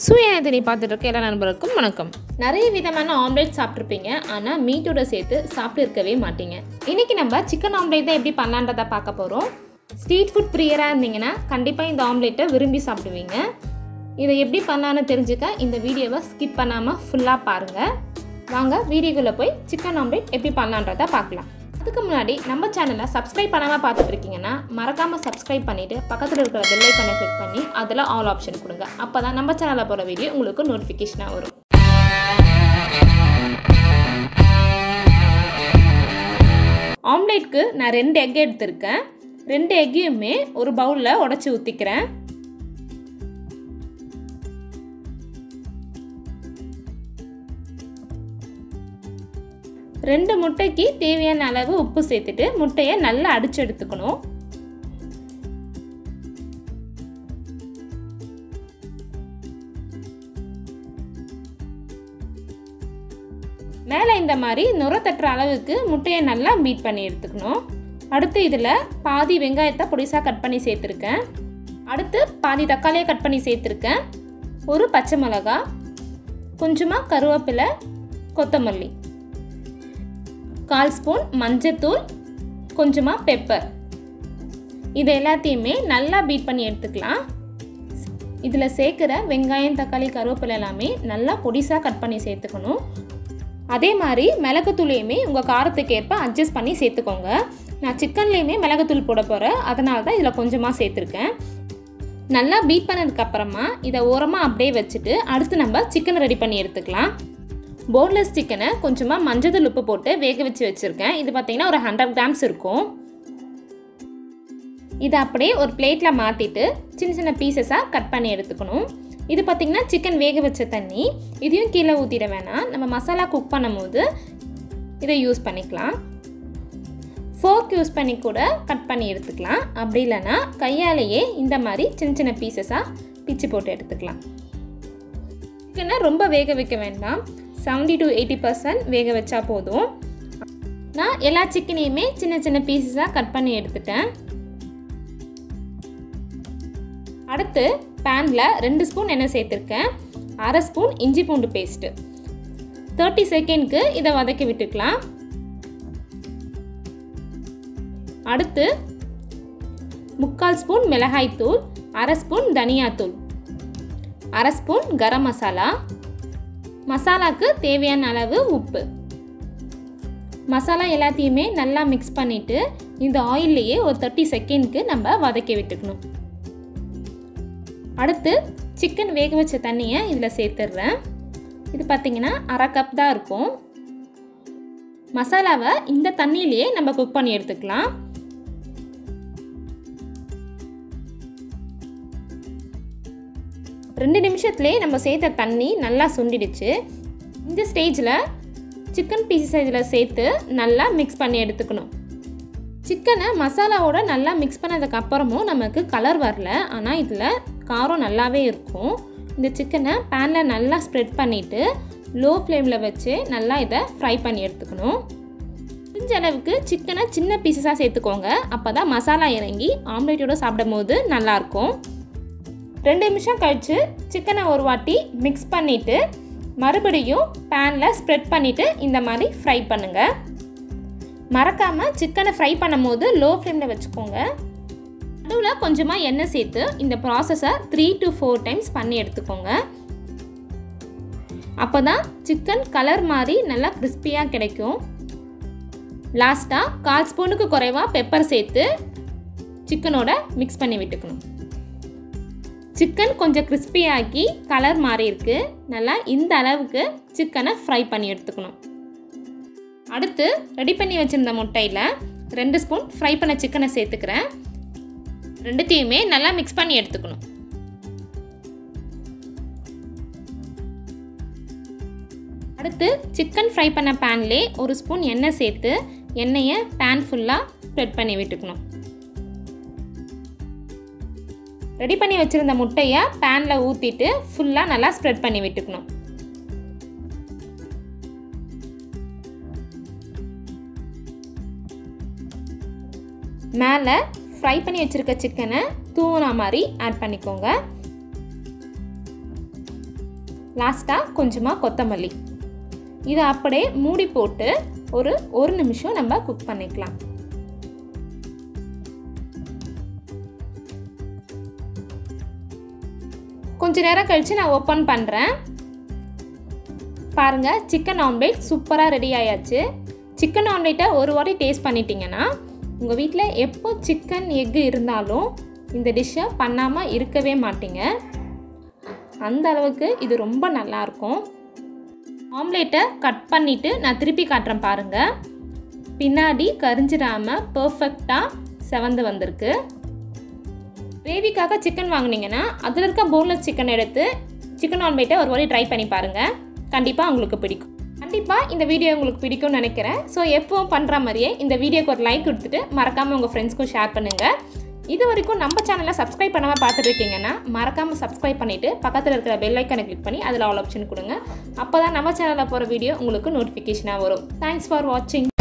சுயநதினி பார்த்துட்டு இருக்க எல்லா நண்பருக்கும் வணக்கம் நிறைய விதமான ஆம்லேட் சாப்பிட்ருப்பீங்க ஆனால் மீட்டோட சேர்த்து சாப்பிட்டு இருக்கவே மாட்டீங்க இன்னைக்கு நம்ம சிக்கன் ஆம்லேட் தான் எப்படி பண்ணலான்றதை பார்க்க போகிறோம் ஸ்ட்ரீட் ஃபுட் பிரியராக இருந்தீங்கன்னா கண்டிப்பாக இந்த ஆம்லேட்டை விரும்பி சாப்பிடுவீங்க இதை எப்படி பண்ணலான்னு தெரிஞ்சுக்க இந்த வீடியோவை ஸ்கிப் பண்ணாமல் ஃபுல்லாக பாருங்கள் வாங்க வீடியோக்குள்ளே போய் சிக்கன் ஆம்லேட் எப்படி பண்ணலான்றதை பார்க்கலாம் அதுக்கு முன்னாடி நம்ம சேனலை சப்ஸ்கிரைப் பண்ணாமல் பார்த்துட்டு இருக்கீங்கன்னா மறக்காமல் சப்ஸ்கிரைப் பண்ணிவிட்டு பக்கத்தில் இருக்கிற பெல் ஐக்கனை கிளிக் பண்ணி அதில் ஆல் ஆப்ஷன் கொடுங்க அப்போ தான் நம்ம சேனலில் போகிற வீடியோ உங்களுக்கு நோட்டிஃபிகேஷனாக வரும் ஆம்லேட்க்கு நான் ரெண்டு எக் எடுத்திருக்கேன் ரெண்டு எக்கையுமே ஒரு பவுலில் உடச்சி ஊற்றிக்கிறேன் ரெண்டு முட்டைக்கு தேவையான அளவு உப்பு சேர்த்துட்டு முட்டையை நல்லா அடிச்சு எடுத்துக்கணும் மேலே இந்த மாதிரி நுர தட்டுற அளவுக்கு முட்டையை நல்லா பீட் பண்ணி எடுத்துக்கணும் அடுத்து இதில் பாதி வெங்காயத்தை பொடிசாக கட் பண்ணி சேர்த்துருக்கேன் அடுத்து பாதி தக்காளியை கட் பண்ணி சேர்த்துருக்கேன் ஒரு பச்சை மிளகா கொஞ்சமாக கருவேப்பிலை கொத்தமல்லி கால் ஸ்பூன் மஞ்சத்தூள் கொஞ்சமாக பெப்பர் இது எல்லாத்தையுமே நல்லா பீட் பண்ணி எடுத்துக்கலாம் இதில் சேர்க்குற வெங்காயம் தக்காளி கருவேப்பிலை எல்லாமே நல்லா பொடிசாக கட் பண்ணி சேர்த்துக்கணும் அதே மாதிரி மிளகுத்தூளையுமே உங்கள் காரத்துக்கு ஏற்ப அட்ஜஸ்ட் பண்ணி சேர்த்துக்கோங்க நான் சிக்கன்லேயுமே மிளகுத்தூள் போட போகிறேன் அதனால தான் இதில் கொஞ்சமாக சேர்த்துருக்கேன் நல்லா பீட் பண்ணதுக்கப்புறமா இதை ஓரமாக அப்படியே வச்சுட்டு அடுத்து நம்ம சிக்கனை ரெடி பண்ணி எடுத்துக்கலாம் போன்லெஸ் சிக்கனை கொஞ்சமாக மஞ்சள் உப்பு போட்டு வேக வச்சு வச்சுருக்கேன் இது பார்த்திங்கன்னா ஒரு ஹண்ட்ரட் கிராம்ஸ் இருக்கும் இதை அப்படியே ஒரு பிளேட்டில் மாற்றிட்டு சின்ன சின்ன பீசஸாக கட் பண்ணி எடுத்துக்கணும் இது பார்த்திங்கன்னா சிக்கன் வேக வச்ச தண்ணி இதையும் கீழே ஊற்றிட வேணாம் நம்ம மசாலா குக் பண்ணும்போது இதை யூஸ் பண்ணிக்கலாம் ஃபோர்க் யூஸ் பண்ணி கூட கட் பண்ணி எடுத்துக்கலாம் அப்படி இல்லைன்னா கையாலேயே இந்த மாதிரி சின்ன சின்ன பீசஸாக பிச்சு போட்டு எடுத்துக்கலாம் சிக்கனை ரொம்ப வேக வைக்க வேண்டாம் செவன்டி டு எயிட்டி பர்சன்ட் வேக வச்சா போதும் நான் எல்லா சிக்கனையுமே சின்ன சின்ன பீசஸாக கட் பண்ணி எடுத்துட்டேன் அடுத்து பேனில் ரெண்டு ஸ்பூன் எண்ணெய் சேர்த்துருக்கேன் அரை ஸ்பூன் இஞ்சி பூண்டு பேஸ்ட்டு தேர்ட்டி செகண்ட்க்கு இதை வதக்கி விட்டுக்கலாம் அடுத்து முக்கால் ஸ்பூன் மிளகாய்த்தூள் அரை ஸ்பூன் தனியாத்தூள் அரை ஸ்பூன் கரம் மசாலா மசாலாக்கு தேவையான அளவு உப்பு மசாலா எல்லாத்தையுமே நல்லா மிக்ஸ் பண்ணிவிட்டு இந்த ஆயில்லையே ஒரு தேர்ட்டி செகண்ட்க்கு நம்ம வதக்கி விட்டுக்கணும் அடுத்து சிக்கன் வேக வச்ச தண்ணியை இதில் சேர்த்துடுறேன் இது பார்த்திங்கன்னா அரை கப் தான் இருக்கும் மசாலாவை இந்த தண்ணியிலேயே நம்ம குக் பண்ணி எடுத்துக்கலாம் ரெண்டு நிமிஷத்துலேயே நம்ம சேர்த்த தண்ணி நல்லா சுண்டிடுச்சு இந்த ஸ்டேஜில் சிக்கன் பீசஸ் இதில் சேர்த்து நல்லா மிக்ஸ் பண்ணி எடுத்துக்கணும் சிக்கனை மசாலாவோட நல்லா மிக்ஸ் பண்ணதுக்கு அப்புறமும் நமக்கு கலர் வரல ஆனால் இதில் காரம் நல்லாவே இருக்கும் இந்த சிக்கனை பேனில் நல்லா ஸ்ப்ரெட் பண்ணிவிட்டு லோ ஃப்ளேமில் வச்சு நல்லா இதை ஃப்ரை பண்ணி எடுத்துக்கணும் முடிஞ்ச அளவுக்கு சிக்கனை சின்ன பீசஸாக சேர்த்துக்கோங்க அப்போ தான் மசாலா இறங்கி ஆம்லேட்டோட சாப்பிடும் போது நல்லாயிருக்கும் ரெண்டு நிமிஷம் கழித்து சிக்கனை ஒரு வாட்டி மிக்ஸ் பண்ணிவிட்டு மறுபடியும் பேனில் ஸ்ப்ரெட் பண்ணிவிட்டு இந்த மாதிரி ஃப்ரை பண்ணுங்கள் மறக்காமல் சிக்கனை ஃப்ரை பண்ணும் போது லோ ஃப்ளேமில் வச்சுக்கோங்க நடுவில் கொஞ்சமாக எண்ணெய் சேர்த்து இந்த ப்ராசஸை த்ரீ டு ஃபோர் டைம்ஸ் பண்ணி எடுத்துக்கோங்க அப்போ தான் சிக்கன் கலர் மாதிரி நல்லா கிறிஸ்பியாக கிடைக்கும் லாஸ்ட்டாக கால் ஸ்பூனுக்கு குறைவாக பெப்பர் சேர்த்து சிக்கனோட மிக்ஸ் பண்ணி விட்டுக்கணும் சிக்கன் கொஞ்சம் கிறிஸ்பியாகி கலர் மாறி இருக்கு நல்லா இந்த அளவுக்கு சிக்கனை ஃப்ரை பண்ணி எடுத்துக்கணும் அடுத்து ரெடி பண்ணி வச்சுருந்த முட்டையில் ரெண்டு ஸ்பூன் ஃப்ரை பண்ண சிக்கனை சேர்த்துக்கிறேன் ரெண்டுத்தையுமே நல்லா மிக்ஸ் பண்ணி எடுத்துக்கணும் அடுத்து சிக்கன் ஃப்ரை பண்ண பேன்லே ஒரு ஸ்பூன் எண்ணெய் சேர்த்து எண்ணெயை பேன் ஃபுல்லாக ஸ்ப்ரெட் பண்ணி விட்டுக்கணும் ரெடி பண்ணி வச்சுருந்த முட்டையை பேனில் ஊற்றிட்டு ஃபுல்லாக நல்லா ஸ்ப்ரெட் பண்ணி விட்டுக்கணும் மேலே ஃப்ரை பண்ணி வச்சுருக்க சிக்கனை தூவுனா மாதிரி ஆட் பண்ணிக்கோங்க லாஸ்ட்டாக கொஞ்சமாக கொத்தமல்லி இதை அப்படியே மூடி போட்டு ஒரு ஒரு நிமிஷம் நம்ம குக் பண்ணிக்கலாம் கொஞ்ச நேரம் கழித்து நான் ஓப்பன் பண்ணுறேன் பாருங்கள் சிக்கன் ஆம்லேட் சூப்பராக ரெடி ஆயாச்சு சிக்கன் ஆம்லேட்டை ஒரு வாட்டி டேஸ்ட் பண்ணிட்டீங்கன்னா உங்கள் வீட்டில் எப்போ சிக்கன் எக்கு இருந்தாலும் இந்த டிஷ்ஷை பண்ணாமல் இருக்கவே மாட்டீங்க அந்த அளவுக்கு இது ரொம்ப நல்லாயிருக்கும் ஆம்லேட்டை கட் பண்ணிவிட்டு நான் திருப்பி காட்டுறேன் பாருங்கள் பின்னாடி கரிஞ்சிடாமல் பர்ஃபெக்டாக செவந்து வந்திருக்கு கிரேவிக்காக சிக்கன் வாங்கினீங்கன்னா அதில் இருக்க போன்லெஸ் சிக்கன் எடுத்து சிக்கன் ஆம்லேட்டை ஒரு வாட்டி ட்ரை பண்ணி பாருங்கள் கண்டிப்பாக உங்களுக்கு பிடிக்கும் கண்டிப்பாக இந்த வீடியோ உங்களுக்கு பிடிக்கும்னு நினைக்கிறேன் ஸோ எப்பவும் பண்ணுற மாதிரியே இந்த வீடியோக்கு ஒரு லைக் கொடுத்துட்டு மறக்காமல் உங்கள் ஃப்ரெண்ட்ஸ்க்கும் ஷேர் பண்ணுங்கள் இது வரைக்கும் நம்ம சேனலை சப்ஸ்கிரைப் பண்ணாமல் பார்த்துட்டு இருக்கீங்கன்னா மறக்காமல் சப்ஸ்கிரைப் பண்ணிவிட்டு பக்கத்தில் இருக்கிற பெல் ஐக்கனை கிளிக் பண்ணி அதில் ஆல் ஆப்ஷன் கொடுங்க அப்போ தான் நம்ம சேனலில் போகிற வீடியோ உங்களுக்கு நோட்டிஃபிகேஷனாக வரும் தேங்க்ஸ் ஃபார் வாட்சிங்